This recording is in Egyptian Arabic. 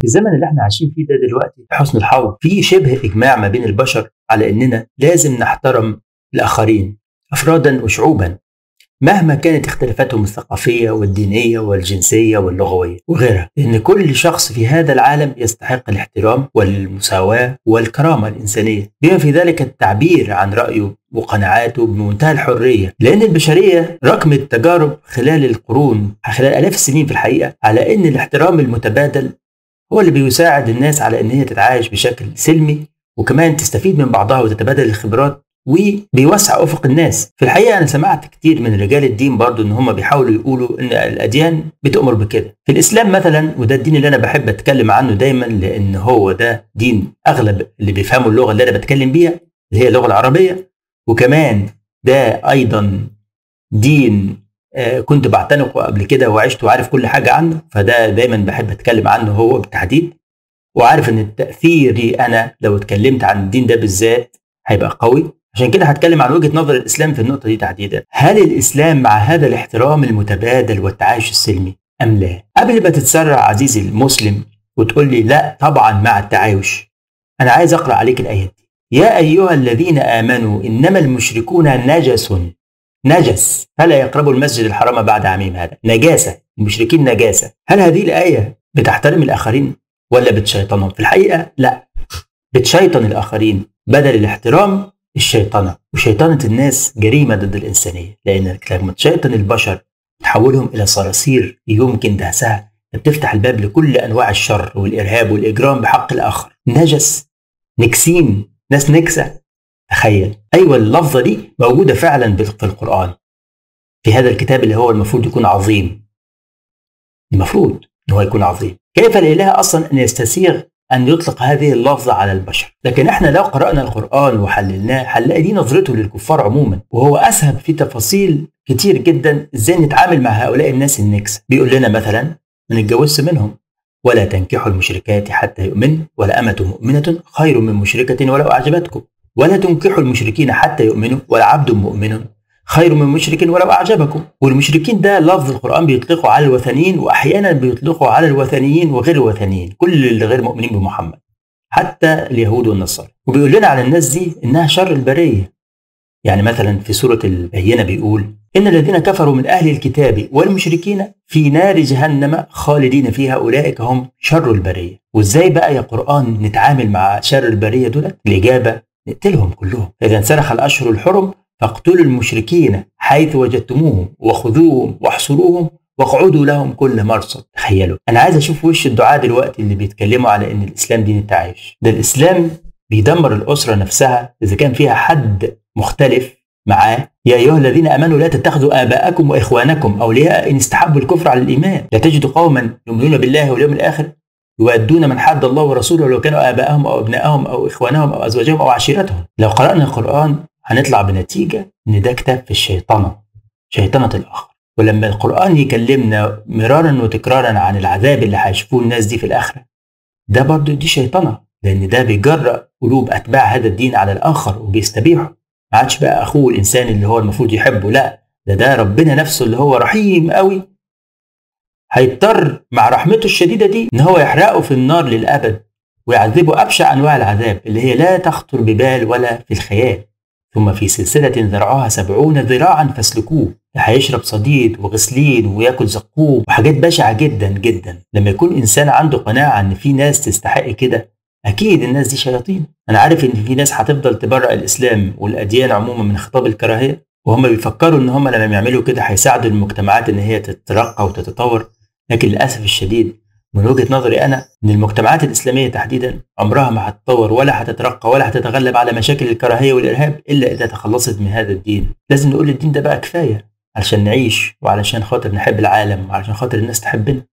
في الزمن اللي احنا عايشين فيه ده دلوقتي حسن الحظ في شبه اجماع ما بين البشر على اننا لازم نحترم الاخرين افرادا وشعوبا مهما كانت اختلافاتهم الثقافية والدينية والجنسية واللغوية وغيرها لأن كل شخص في هذا العالم يستحق الاحترام والمساواة والكرامة الإنسانية بما في ذلك التعبير عن رأيه وقناعاته بمنتهى الحرية لأن البشرية رقمت تجارب خلال القرون خلال آلاف السنين في الحقيقة على أن الاحترام المتبادل هو اللي بيساعد الناس على أن هي تتعايش بشكل سلمي وكمان تستفيد من بعضها وتتبادل الخبرات وبيوسع افق الناس في الحقيقه انا سمعت كتير من رجال الدين برضو ان هم بيحاولوا يقولوا ان الاديان بتامر بكده في الاسلام مثلا وده الدين اللي انا بحب اتكلم عنه دايما لان هو ده دين اغلب اللي بيفهموا اللغه اللي انا بتكلم بيها اللي هي اللغه العربيه وكمان ده ايضا دين آه، كنت بعتنقه قبل كده وعشت وعارف كل حاجه عنه فده دايما بحب اتكلم عنه هو بالتحديد وعارف ان تاثيري انا لو اتكلمت عن الدين ده بالذات هيبقى قوي عشان كده هتكلم عن وجهه نظر الاسلام في النقطه دي تحديدا هل الاسلام مع هذا الاحترام المتبادل والتعايش السلمي ام لا قبل ما تتسرع عزيزي المسلم وتقول لي لا طبعا مع التعايش انا عايز اقرا عليك الايات دي يا ايها الذين امنوا انما المشركون نجس نجس فلا يقربوا المسجد الحرام بعد عامهم هذا نجاسه المشركين نجاسه هل هذه الايه بتحترم الاخرين ولا بتشيطنهم في الحقيقه لا بتشيطن الاخرين بدل الاحترام الشيطنة وشيطنة الناس جريمة ضد الإنسانية لأنك لما تشيطن البشر تحولهم إلى صراصير يمكن دهسها بتفتح الباب لكل أنواع الشر والإرهاب والإجرام بحق الآخر نجس نكسين ناس نكسة تخيل أيوة اللفظة دي موجودة فعلا في القرآن في هذا الكتاب اللي هو المفروض يكون عظيم المفروض ان هو يكون عظيم كيف الاله اصلا ان يستسيغ أن يطلق هذه اللفظة على البشر لكن احنا لو قرأنا القرآن وحللناه هنلاقي دي نظرته للكفار عموما وهو أسهب في تفاصيل كتير جدا ازاي نتعامل مع هؤلاء الناس النكس بيقول لنا مثلا ما نتجوزش منهم ولا تنكحوا المشركات حتى يؤمن ولا أمة مؤمنة خير من مشركة ولو أعجبتكم ولا تنكحوا المشركين حتى يؤمنوا ولا عبد مؤمن خير من مشرك ولو أعجبكم والمشركين ده لفظ القرآن بيطلقه على الوثنيين وأحيانا بيطلقه على الوثنيين وغير الوثنيين كل اللي غير مؤمنين بمحمد حتى اليهود والنصارى وبيقول لنا على الناس دي إنها شر البرية يعني مثلا في سورة البينة بيقول إن الذين كفروا من أهل الكتاب والمشركين في نار جهنم خالدين فيها أولئك هم شر البرية وإزاي بقى يا قرآن نتعامل مع شر البرية دولت الإجابة نقتلهم كلهم إذا انسلخ الأشهر الحرم فاقتلوا المشركين حيث وجدتموهم وخذوهم واحصروهم واقعدوا لهم كل مرصد تخيلوا انا عايز اشوف وش الدعاء دلوقتي اللي بيتكلموا على ان الاسلام دين التعايش ده الاسلام بيدمر الاسره نفسها اذا كان فيها حد مختلف معاه يا ايها الذين امنوا لا تتخذوا اباءكم واخوانكم اولياء ان استحبوا الكفر على الايمان لا تجد قوما يؤمنون بالله واليوم الاخر يؤدون من حد الله ورسوله لو كانوا اباءهم او ابنائهم او اخوانهم او ازواجهم او عشيرتهم لو قرانا القران هنطلع بنتيجة إن ده كتاب في الشيطنة شيطنة الآخر ولما القرآن يكلمنا مرارا وتكرارا عن العذاب اللي هيشوفوه الناس دي في الآخرة ده برضه دي شيطنة لأن ده بيجرأ قلوب أتباع هذا الدين على الآخر وبيستبيحه ما عادش بقى أخوه الإنسان اللي هو المفروض يحبه لا ده ده ربنا نفسه اللي هو رحيم قوي هيضطر مع رحمته الشديدة دي إن هو يحرقه في النار للأبد ويعذبه أبشع أنواع العذاب اللي هي لا تخطر ببال ولا في الخيال ثم في سلسلة ذرعها سبعون ذراعا فاسلكوه هيشرب صديد وغسلين وياكل زقوم وحاجات بشعة جدا جدا لما يكون إنسان عنده قناعة إن في ناس تستحق كده أكيد الناس دي شياطين أنا عارف إن في ناس هتفضل تبرأ الإسلام والأديان عموما من خطاب الكراهية وهم بيفكروا إن هم لما يعملوا كده هيساعدوا المجتمعات إن هي تترقى وتتطور لكن للأسف الشديد من وجهه نظري انا ان المجتمعات الاسلاميه تحديدا عمرها ما هتتطور ولا هتترقى ولا هتتغلب على مشاكل الكراهيه والارهاب الا اذا تخلصت من هذا الدين لازم نقول الدين ده بقى كفايه علشان نعيش وعلشان خاطر نحب العالم وعلشان خاطر الناس تحبنا